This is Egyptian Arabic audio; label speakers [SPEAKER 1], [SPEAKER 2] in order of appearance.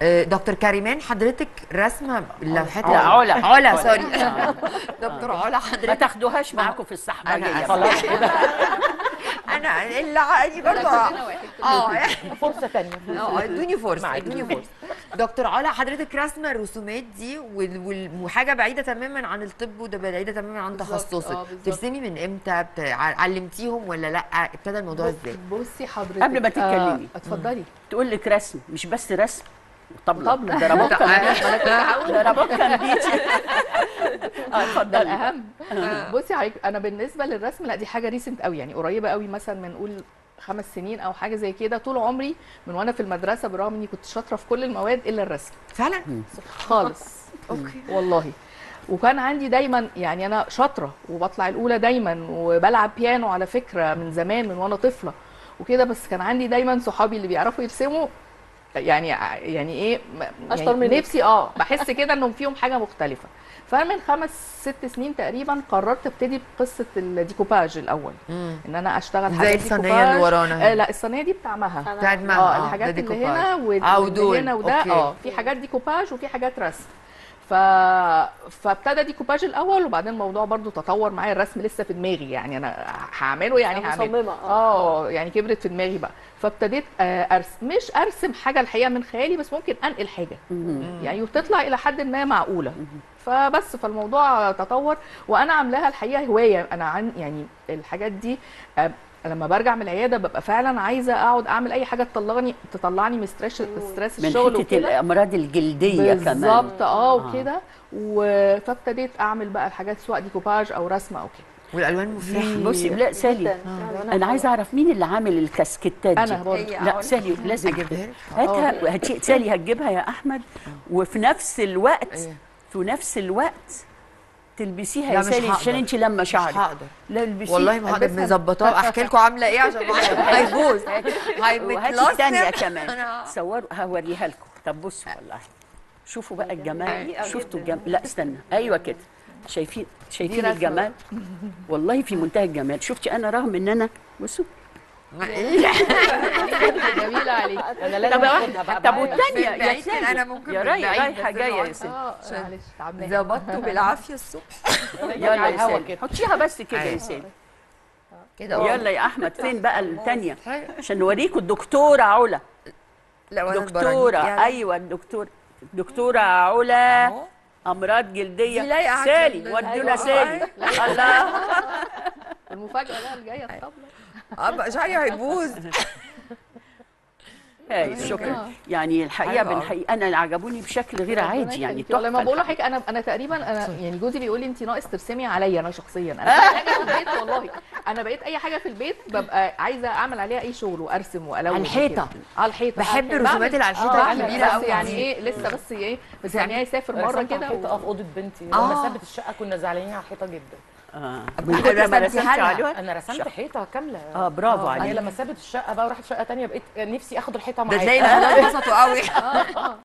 [SPEAKER 1] آه، دكتور كريمان حضرتك رسمه لوحات
[SPEAKER 2] لا، علا.
[SPEAKER 1] علا سوري
[SPEAKER 2] آه.
[SPEAKER 1] دكتور علا
[SPEAKER 2] ما
[SPEAKER 1] حضرتك
[SPEAKER 2] تاخدوهاش معاكم في الصحبانيه
[SPEAKER 1] أنا-
[SPEAKER 2] خلاص
[SPEAKER 1] انا اللي عادي برضه اه
[SPEAKER 3] فرصه ثانيه
[SPEAKER 1] اه ادوني فرصه
[SPEAKER 3] معاك.
[SPEAKER 1] ادوني فرصه دكتور علا حضرتك راسمه الرسومات دي وال- وال- وحاجه بعيده تماما عن الطب وده بعيده تماما عن
[SPEAKER 4] بالظبط،
[SPEAKER 1] تخصصك
[SPEAKER 4] اه، بالظبط.
[SPEAKER 1] ترسمي من امتى بت- ع- علمتيهم ولا لا ابتدى الموضوع ازاي
[SPEAKER 4] بصي حضرتك
[SPEAKER 2] قبل ما
[SPEAKER 4] آه،
[SPEAKER 2] تتكلمي.
[SPEAKER 4] اتفضلي
[SPEAKER 2] تقول لك رسم مش بس رسم طبلة
[SPEAKER 4] طبلة.
[SPEAKER 2] ضربوك كمان
[SPEAKER 1] لا
[SPEAKER 2] ضربوك كان بيتي اه
[SPEAKER 4] ده
[SPEAKER 2] اتفضلي
[SPEAKER 4] الاهم بصي حضرتك انا بالنسبه للرسم لا دي حاجه ريسنت قوي يعني قريبه قوي مثلا من نقول خمس سنين او حاجه زي كده طول عمري من وانا في المدرسه بالرغم اني كنت شاطره في كل المواد الا الرسم
[SPEAKER 1] فعلا
[SPEAKER 4] خالص
[SPEAKER 1] اوكي
[SPEAKER 4] والله وكان عندي دايما يعني انا شاطره وبطلع الاولى دايما وبلعب بيانو على فكره من زمان من وانا طفله وكده بس كان عندي دايما صحابي اللي بيعرفوا يرسموا يعني يعني ايه م-
[SPEAKER 3] أشطر
[SPEAKER 4] يعني
[SPEAKER 3] منك.
[SPEAKER 4] نفسي اه بحس كده انهم فيهم حاجه مختلفه فمن خمس ست سنين تقريبا قررت ابتدي بقصه الديكوباج الاول
[SPEAKER 1] مم.
[SPEAKER 4] ان انا اشتغل
[SPEAKER 1] زي
[SPEAKER 4] حاجات
[SPEAKER 1] الصينيه
[SPEAKER 4] ديكوباج.
[SPEAKER 1] اللي ورانا
[SPEAKER 4] آه
[SPEAKER 1] هنا.
[SPEAKER 4] لا الصينيه دي بتاع مها
[SPEAKER 1] بتاعت مها
[SPEAKER 4] اه الحاجات
[SPEAKER 1] ده
[SPEAKER 4] اللي
[SPEAKER 1] ديكوباج.
[SPEAKER 4] هنا وال-
[SPEAKER 1] اه
[SPEAKER 4] واللي
[SPEAKER 1] ودول
[SPEAKER 4] هنا وده
[SPEAKER 1] أوكي.
[SPEAKER 4] اه في حاجات ديكوباج وفي حاجات رسم ف... فابتدى ديكوباج الاول وبعدين الموضوع برضو تطور معايا الرسم لسه في دماغي يعني انا هعمله يعني
[SPEAKER 3] أنا
[SPEAKER 4] هعمله
[SPEAKER 3] مصممة، آه.
[SPEAKER 4] اه يعني كبرت في دماغي بقى فابتديت آه، ارسم مش ارسم حاجه الحقيقه من خيالي بس ممكن انقل حاجه يعني وبتطلع الى حد ما معقوله فبس فالموضوع تطور وانا عاملاها الحقيقه هوايه انا عن يعني الحاجات دي آه، لما برجع من العياده ببقى فعلا عايزه اقعد اعمل اي حاجه تطلعني تطلعني من ستريس ستريس
[SPEAKER 2] من
[SPEAKER 4] الشغل
[SPEAKER 2] حته
[SPEAKER 4] وكده
[SPEAKER 2] الامراض الجلديه كمان
[SPEAKER 4] بالظبط اه وكده و- فابتديت اعمل بقى الحاجات سواء ديكوباج او رسم او كده
[SPEAKER 1] والالوان مفرحه
[SPEAKER 2] بصي لا سالي
[SPEAKER 3] جداً.
[SPEAKER 2] انا عايزه اعرف مين اللي عامل الكاسكيتات دي
[SPEAKER 4] انا برضه
[SPEAKER 2] لا سالي لازم
[SPEAKER 1] اجيبها لك
[SPEAKER 2] هاتها هاتي سالي هتجيبها يا احمد وفي نفس الوقت
[SPEAKER 1] أيوة.
[SPEAKER 2] في نفس الوقت تلبسيها
[SPEAKER 1] لا
[SPEAKER 2] يا
[SPEAKER 1] مش
[SPEAKER 2] سالي
[SPEAKER 1] هقدر.
[SPEAKER 2] عشان انت لما
[SPEAKER 1] مش
[SPEAKER 2] شعرك
[SPEAKER 1] هقدر
[SPEAKER 2] لا البسيه
[SPEAKER 1] والله ما هقدر
[SPEAKER 4] ألبسها.
[SPEAKER 1] مظبطاه احكي لكم عامله ايه عشان ما هيبوظ
[SPEAKER 2] وهاتي الثانيه
[SPEAKER 1] هيمتلصم
[SPEAKER 2] كمان
[SPEAKER 1] أنا-
[SPEAKER 2] صوروا هوريها لكم طب بصوا والله شوفوا بقى الجمال
[SPEAKER 3] حقيقة
[SPEAKER 2] شفتوا
[SPEAKER 3] جداً.
[SPEAKER 2] الجمال لا استنى ايوه كده شايفين شايفين
[SPEAKER 4] رسمة.
[SPEAKER 2] الجمال والله في منتهى الجمال شفتي انا رغم ان انا بصوا
[SPEAKER 4] جميله عليك
[SPEAKER 3] انا لازم
[SPEAKER 2] طب
[SPEAKER 3] اخدها بقى
[SPEAKER 2] طب
[SPEAKER 3] معايا.
[SPEAKER 2] والثانيه
[SPEAKER 1] من
[SPEAKER 2] يا
[SPEAKER 1] بعيد كده
[SPEAKER 2] سالي
[SPEAKER 1] أنا ممكن
[SPEAKER 2] يا
[SPEAKER 1] من
[SPEAKER 2] راي
[SPEAKER 1] بعيد
[SPEAKER 2] رايحه
[SPEAKER 1] بس
[SPEAKER 2] جايه يا
[SPEAKER 1] الوقت-
[SPEAKER 2] ستي
[SPEAKER 4] اه معلش تعبناها
[SPEAKER 1] ظبطته بالعافيه الصبح
[SPEAKER 2] يلا
[SPEAKER 3] على
[SPEAKER 2] يا
[SPEAKER 3] الهوا
[SPEAKER 2] سالي
[SPEAKER 3] كده.
[SPEAKER 2] حطيها بس كده يا
[SPEAKER 1] أيوة.
[SPEAKER 2] سالي
[SPEAKER 1] كده
[SPEAKER 2] يلا يا احمد فين بقى الثانيه عشان نوريكم الدكتوره علا
[SPEAKER 1] لا وأنا
[SPEAKER 2] دكتوره
[SPEAKER 1] البرانيت يعني.
[SPEAKER 2] ايوه الدكتوره دكتوره علا
[SPEAKER 1] أهو.
[SPEAKER 2] امراض جلديه
[SPEAKER 1] دي لايقة على
[SPEAKER 2] سالي
[SPEAKER 1] الجلد.
[SPEAKER 2] ودونا
[SPEAKER 1] أيوة.
[SPEAKER 2] سالي الله
[SPEAKER 4] المفاجاه بقى الجايه الطبله
[SPEAKER 1] اه بقى شعري هيبوظ
[SPEAKER 2] هاي شكرا يعني الحقيقه
[SPEAKER 1] حلوة أوي.
[SPEAKER 2] بالحقيقه انا عجبوني بشكل غير عادي يعني
[SPEAKER 4] والله ما
[SPEAKER 2] تحفه
[SPEAKER 4] بقول
[SPEAKER 2] الحقيقة.
[SPEAKER 4] لحضرتك انا انا تقريبا انا يعني جوزي بيقول لي انت ناقص ترسمي عليا انا شخصيا انا اي حاجه في البيت والله انا بقيت اي حاجه في البيت ببقى عايزه اعمل عليها اي شغل وارسم والون
[SPEAKER 1] على الحيطة.
[SPEAKER 4] وكده. على الحيطه
[SPEAKER 1] بحب
[SPEAKER 4] بعمل-
[SPEAKER 1] الرسومات اللي على الحيطة
[SPEAKER 4] بعمل
[SPEAKER 1] الكبيرة
[SPEAKER 4] بس
[SPEAKER 1] أوي
[SPEAKER 4] يعني
[SPEAKER 1] دي.
[SPEAKER 4] ايه لسه بس ايه بس يعني يسافر مره
[SPEAKER 3] رسمت على
[SPEAKER 4] كده
[SPEAKER 3] الحيطه اه
[SPEAKER 4] و...
[SPEAKER 3] في اوضه بنتي
[SPEAKER 1] آه.
[SPEAKER 3] لما سابت الشقه كنا زعلانين على الحيطه جدا
[SPEAKER 2] اه
[SPEAKER 1] كنت
[SPEAKER 2] ما
[SPEAKER 1] رسمتيها
[SPEAKER 2] رسمت
[SPEAKER 1] لها.
[SPEAKER 2] عليها
[SPEAKER 3] انا رسمت حيطه كامله
[SPEAKER 2] اه برافو
[SPEAKER 3] هي
[SPEAKER 2] عليك
[SPEAKER 3] لما سابت الشقه بقى وراحت شقه تانية بقيت نفسي اخد الحيطه
[SPEAKER 1] ده
[SPEAKER 3] معايا
[SPEAKER 1] تلاقي الاولاد انبسطوا قوي
[SPEAKER 4] اه اه